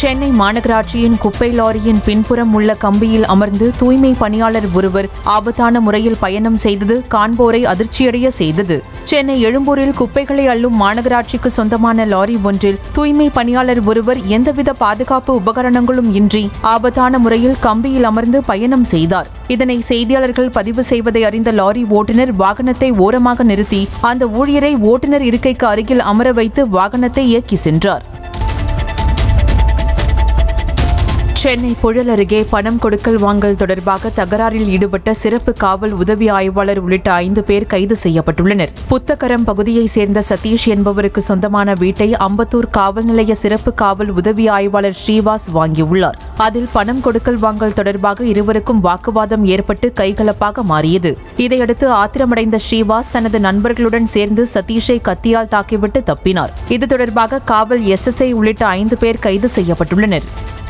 சென்னை மாநகராட்சியின் குப்பை லாரியின் பின்புறம் உள்ள கம்பியில் அமர்ந்து தூய்மை பணியாளர் ஒருவர் ஆபத்தான முறையில் பயணம் செய்தது காண்போரை அதிர்ச்சியடைய செய்தது சென்னை எழும்பூரில் குப்பைகளை அள்ளும் மாநகராட்சிக்கு சொந்தமான லாரி ஒன்றில் தூய்மை பணியாளர் ஒருவர் எந்தவித பாதுகாப்பு உபகரணங்களும் இன்றி ஆபத்தான முறையில் கம்பியில் அமர்ந்து பயணம் செய்தார் இதனை செய்தியாளர்கள் பதிவு செய்வதை அறிந்த லாரி ஓட்டுநர் வாகனத்தை ஓரமாக நிறுத்தி அந்த ஊழியரை ஓட்டுநர் இருக்கைக்கு அருகில் அமர வைத்து வாகனத்தை இயக்கி சென்றார் சென்னை புழல் அருகே பணம் கொடுக்கல் வாங்கல் தொடர்பாக தகராறில் ஈடுபட்ட சிறப்பு காவல் உதவி ஆய்வாளர் உள்ளிட்ட ஐந்து பேர் கைது செய்யப்பட்டுள்ளனர் புத்தகரம் பகுதியைச் சேர்ந்த சதீஷ் என்பவருக்கு சொந்தமான வீட்டை அம்பத்தூர் காவல் நிலைய சிறப்பு காவல் உதவி ஆய்வாளர் ஸ்ரீவாஸ் வாங்கியுள்ளார் அதில் பணம் கொடுக்கல் வாங்கல் தொடர்பாக இருவருக்கும் வாக்குவாதம் ஏற்பட்டு கைகலப்பாக மாறியது இதையடுத்து ஆத்திரமடைந்த ஸ்ரீவாஸ் தனது நண்பர்களுடன் சேர்ந்து சதீஷை கத்தியால் தாக்கிவிட்டு தப்பினார் இது தொடர்பாக காவல் எஸ்எஸ்ஐ உள்ளிட்ட ஐந்து பேர் கைது செய்யப்பட்டுள்ளனர்